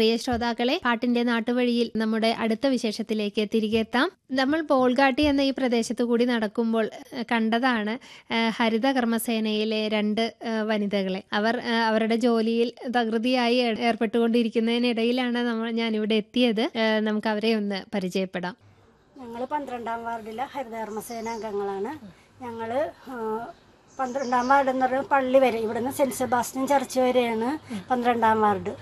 പ്രിയ ശ്രോതാക്കളെ പാട്ടിന്റെ നാട്ടുവഴിയിൽ നമ്മുടെ അടുത്ത വിശേഷത്തിലേക്ക് തിരികെ എത്താം നമ്മൾ പോൾഗാട്ടി എന്ന ഈ പ്രദേശത്തു കൂടി നടക്കുമ്പോൾ ഏഹ്, കണ്ടതാണ് ഏഹ്, ഹരിത കർമ്മസേനയിലെ രണ്ട് ഏഹ്, വനിതകളെ അവർ ഏഹ്, അവരുടെ ജോലിയിൽ തകൃതിയായി ഏർ- ഏർപ്പെട്ടുകൊണ്ടിരിക്കുന്നതിനിടയിലാണ് നമ്മൾ ഞാനിവിടെ എത്തിയത് ഏഹ്, നമുക്ക് അവരെ ഒന്ന് പരിചയപ്പെടാം ഞങ്ങൾ പന്ത്രണ്ടാം വാർഡിലെ ഹരിതകർമ്മസേന അംഗങ്ങളാണ് ഞങ്ങൾ പന്ത്രണ്ടാം വാർഡ് എന്ന് പറയുന്നത് പള്ളി വരെ ഇവിടുന്ന് സെൻറ്റ് സെബാസ്റ്റ്യൻ ചർച്ച് വരെയാണ് പന്ത്രണ്ടാം വാർഡ്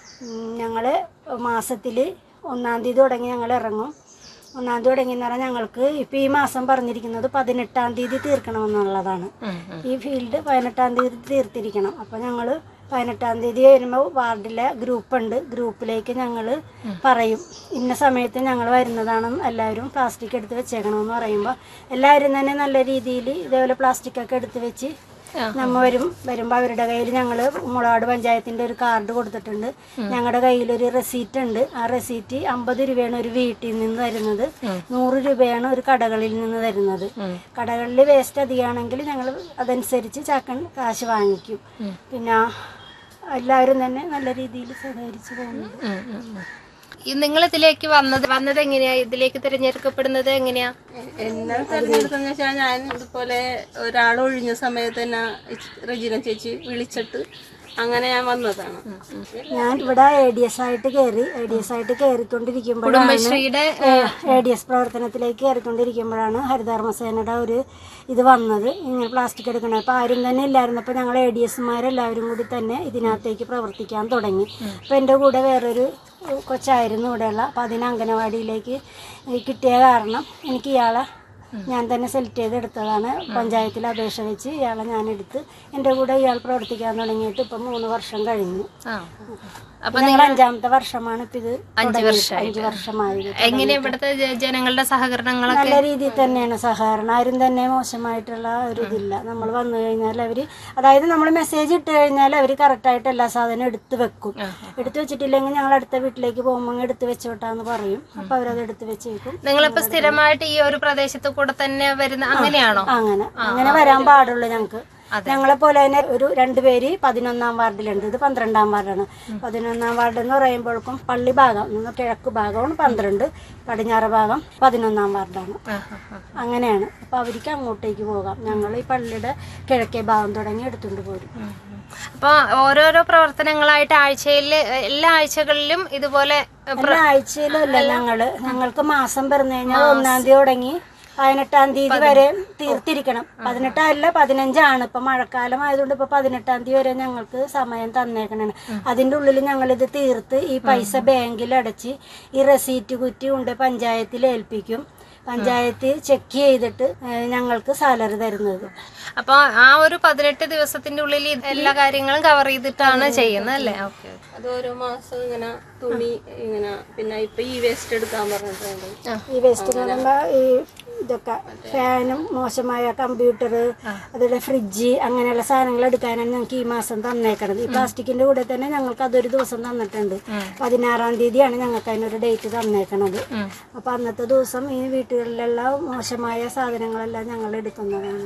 ഞങ്ങൾ മാസത്തിൽ ഒന്നാം തീയതി തുടങ്ങി ഞങ്ങൾ ഇറങ്ങും ഒന്നാം തീയതി തുടങ്ങി എന്ന് പറഞ്ഞാൽ ഞങ്ങൾക്ക് ഇപ്പോൾ ഈ മാസം പറഞ്ഞിരിക്കുന്നത് പതിനെട്ടാം തീയതി തീർക്കണമെന്നുള്ളതാണ് ഈ ഫീൽഡ് പതിനെട്ടാം തീയതി തീർത്തിരിക്കണം അപ്പോൾ ഞങ്ങൾ പതിനെട്ടാം തീയതി വരുമ്പോൾ വാർഡിലെ ഗ്രൂപ്പുണ്ട് ഗ്രൂപ്പിലേക്ക് ഞങ്ങൾ പറയും ഇന്ന സമയത്ത് ഞങ്ങൾ വരുന്നതാണ് എല്ലാവരും പ്ലാസ്റ്റിക് എടുത്ത് വെച്ചേക്കണമെന്ന് പറയുമ്പോൾ എല്ലാവരും തന്നെ നല്ല രീതിയിൽ ഇതേപോലെ പ്ലാസ്റ്റിക് ഒക്കെ എടുത്ത് വെച്ച് നമ്മ വരും വരുമ്പോൾ അവരുടെ കയ്യിൽ ഞങ്ങൾ മുളകാട് പഞ്ചായത്തിൻ്റെ ഒരു കാർഡ് കൊടുത്തിട്ടുണ്ട് ഞങ്ങളുടെ കയ്യിൽ ഒരു റെസീറ്റ് ഉണ്ട് ആ റെസീറ്റ് അമ്പത് രൂപയാണ് ഒരു വീട്ടിൽ നിന്ന് തരുന്നത് നൂറ് രൂപയാണ് ഒരു കടകളിൽ നിന്ന് തരുന്നത് കടകളിൽ വേസ്റ്റ് അധികമാണെങ്കിൽ ഞങ്ങൾ അതനുസരിച്ച് ചാക്കൻ കാശ് വാങ്ങിക്കും പിന്നെ എല്ലാവരും തന്നെ നല്ല രീതിയിൽ സഹകരിച്ച് പോകുന്നുണ്ട് നിങ്ങൾ ഇതിലേക്ക് വന്നത് വന്നത് എങ്ങനെയാ ഇതിലേക്ക് തിരഞ്ഞെടുക്കപ്പെടുന്നത് എങ്ങനെയാ എന്നെ തെരഞ്ഞെടുത്തെന്ന് വെച്ചാൽ ഞാൻ ഇതുപോലെ ഒരാൾ ഒഴിഞ്ഞ സമയത്ത് തന്നെ റെജിന ചേച്ചി വിളിച്ചിട്ട് അങ്ങനെ ഞാൻ വന്നതാണ് ഞാൻ ഇവിടെ എ ഡി എസ് ആയിട്ട് കയറി എ ഡി എസ് ആയിട്ട് കയറിക്കൊണ്ടിരിക്കുമ്പോഴാണ് കുടുംബശ്രീയുടെ എ ഡി എസ് പ്രവർത്തനത്തിലേക്ക് കയറിക്കൊണ്ടിരിക്കുമ്പോഴാണ് ഹരിതകർമ്മസേനയുടെ ഒരു ഇത് വന്നത് ഇങ്ങനെ പ്ലാസ്റ്റിക് എടുക്കണത് അപ്പോൾ ആരും തന്നെ ഇല്ലായിരുന്നപ്പോൾ ഞങ്ങൾ എ ഡി എസ്മാരെല്ലാവരും കൂടി തന്നെ ഇതിനകത്തേക്ക് പ്രവർത്തിക്കാൻ തുടങ്ങി അപ്പോൾ എൻ്റെ കൂടെ വേറൊരു കൊച്ചായിരുന്നു ഇവിടെയുള്ള അപ്പോൾ അതിന് അംഗനവാടിയിലേക്ക് കിട്ടിയ കാരണം എനിക്ക് ഇയാളെ ഞാൻ തന്നെ സെലക്ട് ചെയ്ത് എടുത്തതാണ് പഞ്ചായത്തിൽ അപേക്ഷ വെച്ച് ഇയാളെ ഞാൻ എടുത്ത് എൻ്റെ കൂടെ ഇയാൾ പ്രവർത്തിക്കാൻ തുടങ്ങിയിട്ട് ഇപ്പം മൂന്ന് വർഷം കഴിഞ്ഞു ആ അപ്പൊ നിങ്ങൾ അഞ്ചാമത്തെ വർഷമാണ് ഇപ്പൊ ഇത് അഞ്ച് തുടങ്ങിയത്. വർഷമായിട്ട്. അഞ്ച് വർഷമായി ഇത്. എങ്ങനെ ഇവിടുത്തെ ജ- ജനങ്ങളുടെ സഹകരണങ്ങളൊക്കെ നല്ല രീതിയിൽ തന്നെയാണ് സഹകരണം ആരും തന്നെ മോശമായിട്ടുള്ള ഒരു ഇതില്ല നമ്മൾ വന്നു കഴിഞ്ഞാൽ അവര് അതായത് നമ്മൾ മെസ്സേജ് ഇട്ട് കഴിഞ്ഞാൽ അവർ കറക്റ്റായിട്ട് എല്ലാ സാധനവും എടുത്ത് വെക്കും എടുത്ത് വെച്ചിട്ടില്ലെങ്കിൽ ഞങ്ങൾ അടുത്ത വീട്ടിലേക്ക് പോകുമ്പോൾ എടുത്ത് വെച്ചോട്ടാന്ന് പറയും അപ്പൊ അവരത് എടുത്ത് വെച്ചേക്കും നിങ്ങളിപ്പോ സ്ഥിരമായിട്ട് ഈ ഒരു പ്രദേശത്ത് കൂടെ തന്നെ വരുന്ന അങ്ങനെയാണോ അങ്ങനെ അങ്ങനെ വരാൻ പാടുള്ളൂ ഞങ്ങൾക്ക് ഞങ്ങളെ പോലെ തന്നെ ഒരു രണ്ടുപേര് പതിനൊന്നാം വാർഡിലുണ്ട് ഇത് പന്ത്രണ്ടാം വാർഡാണ് പതിനൊന്നാം വാർഡ് എന്ന് പറയുമ്പോഴേക്കും പള്ളി ഭാഗം നിന്ന് കിഴക്ക് ഭാഗമാണ് പന്ത്രണ്ട് പടിഞ്ഞാറ് ഭാഗം പതിനൊന്നാം വാർഡാണ് അങ്ങനെയാണ് അപ്പൊ അവർക്ക് അങ്ങോട്ടേക്ക് പോകാം ഞങ്ങൾ ഈ പള്ളിയുടെ കിഴക്കേ ഭാഗം തുടങ്ങി എടുത്തുകൊണ്ട് പോരും അപ്പൊ ഓരോരോ പ്രവർത്തനങ്ങളായിട്ട് ആഴ്ചയിൽ എല്ലാ ആഴ്ചകളിലും ഇതുപോലെ ഏ, പ്ര- എല്ലാ ആഴ്ചയിലും അല്ല ഞങ്ങള് ഞങ്ങൾക്ക് മാസം പിറന്നു കഴിഞ്ഞാൽ ഒന്നാം തീയതി തുടങ്ങി പതിനെട്ടാം തീയതി വരെ തീർത്തിരിക്കണം പതിനെട്ടല്ല പതിനഞ്ചാണ് ഇപ്പൊ മഴക്കാലം ആയതുകൊണ്ട് ഇപ്പൊ പതിനെട്ടാം തീയതി വരെ ഞങ്ങൾക്ക് സമയം തന്നേക്കണാണ് അതിന്റെ ഉള്ളിൽ ഞങ്ങളിത് തീർത്ത് ഈ പൈസ ബാങ്കിൽ അടച്ച് ഈ റെസീറ്റ് കുറ്റി കൊണ്ട് പഞ്ചായത്തിൽ ഏൽപ്പിക്കും പഞ്ചായത്ത് ചെക്ക് ചെയ്തിട്ട് ഏഹ്, ഞങ്ങൾക്ക് സാലറി തരുന്നത് അപ്പൊ ആ ഒരു പതിനെട്ട് ദിവസത്തിന്റെ ഉള്ളിൽ ഇത് എല്ലാ കാര്യങ്ങളും കവർ ചെയ്തിട്ടാണ് ചെയ്യുന്നത് അല്ലേ ഓക്കെ അത് ഓരോ മാസം ഇങ്ങനെ തുണി ഇങ്ങനെ പിന്നെ ഇപ്പൊ ഈ വേസ്റ്റ് എടുക്കാൻ പറഞ്ഞിട്ടുണ്ട് ഈ വേസ്റ്റ് എന്ന് പറയുമ്പോൾ ഈ ഇതൊക്കെ ഫാനും മോശമായ കമ്പ്യൂട്ടർ അതുപോലെ ഫ്രിഡ്ജ് അങ്ങനെയുള്ള സാധനങ്ങൾ എടുക്കാനാണ് ഞങ്ങൾക്ക് ഈ മാസം തന്നേക്കണത് ഈ പ്ലാസ്റ്റിക്കിന്റെ കൂടെ തന്നെ ഞങ്ങൾക്ക് അതൊരു ദിവസം തന്നിട്ടുണ്ട് പതിനാറാം തീയതിയാണ് ഞങ്ങൾക്ക് അതിനൊരു ഡേറ്റ് തന്നേക്കണത് അപ്പൊ അന്നത്തെ ദിവസം ഈ വീട്ടുകളിലുള്ള മോശമായ സാധനങ്ങളെല്ലാം ഞങ്ങൾ എടുക്കുന്നതാണ്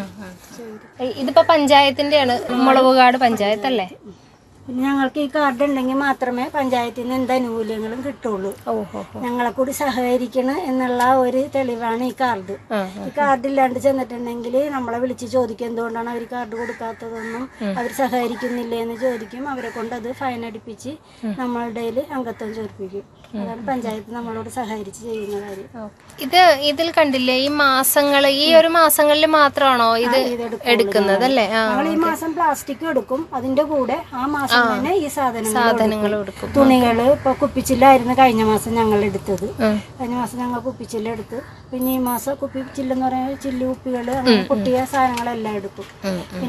ശരി. ഇതിപ്പോ പഞ്ചായത്തിന്റെയാണ് മുളവുകാട് പഞ്ചായത്ത് അല്ലേ പിന്നെ ഞങ്ങൾക്ക് ഈ കാർഡ് ഉണ്ടെങ്കിൽ മാത്രമേ പഞ്ചായത്തിൽ നിന്ന് എന്ത് ആനുകൂല്യങ്ങളും കിട്ടുള്ളൂ ഓഹോ ഞങ്ങളെ കൂടി സഹകരിക്കണം എന്നുള്ള ഒരു തെളിവാണ് ഈ കാർഡ് ഈ കാർഡ് ഇല്ലാണ്ട് ചെന്നിട്ടുണ്ടെങ്കിൽ നമ്മളെ വിളിച്ച് ചോദിക്കും എന്തുകൊണ്ടാണ് അവർ കാർഡ് കൊടുക്കാത്തതെന്നും അവർ സഹകരിക്കുന്നില്ലേ എന്ന് ചോദിക്കും അവരെ കൊണ്ട് അത് ഫൈൻ അടിപ്പിച്ച് നമ്മളുടെ കയ്യില് അംഗത്വം ചേർപ്പിക്കും അതാണ് പഞ്ചായത്ത് നമ്മളോട് സഹകരിച്ച് ചെയ്യുന്ന കാര്യം ഇത് ഇതിൽ കണ്ടില്ലേ ഈ മാസങ്ങള് ഈ ഒരു മാസങ്ങളിൽ മാത്രമാണോ ഇത് എടുക്കുന്നത് അല്ലേ ആ ഞങ്ങൾ ഈ മാസം പ്ലാസ്റ്റിക് എടുക്കും അതിന്റെ കൂടെ ആ മാസം തന്നെ ഈ സാധനങ്ങൾ സാധനങ്ങൾ എടുക്കും. എടുക്കും തുണികള് ഇപ്പൊ കുപ്പിച്ചില്ലായിരുന്നു കഴിഞ്ഞ മാസം ഞങ്ങൾ എടുത്തത് കഴിഞ്ഞ മാസം ഞങ്ങൾ കുപ്പിച്ചില്ല എടുത്ത് പിന്നെ ഈ മാസം കുപ്പിച്ചില്ലെന്ന് പറയുന്നത് ചില്ലു കുപ്പികള് അങ്ങനെ പൊട്ടിയ സാധനങ്ങളെല്ലാം എടുക്കും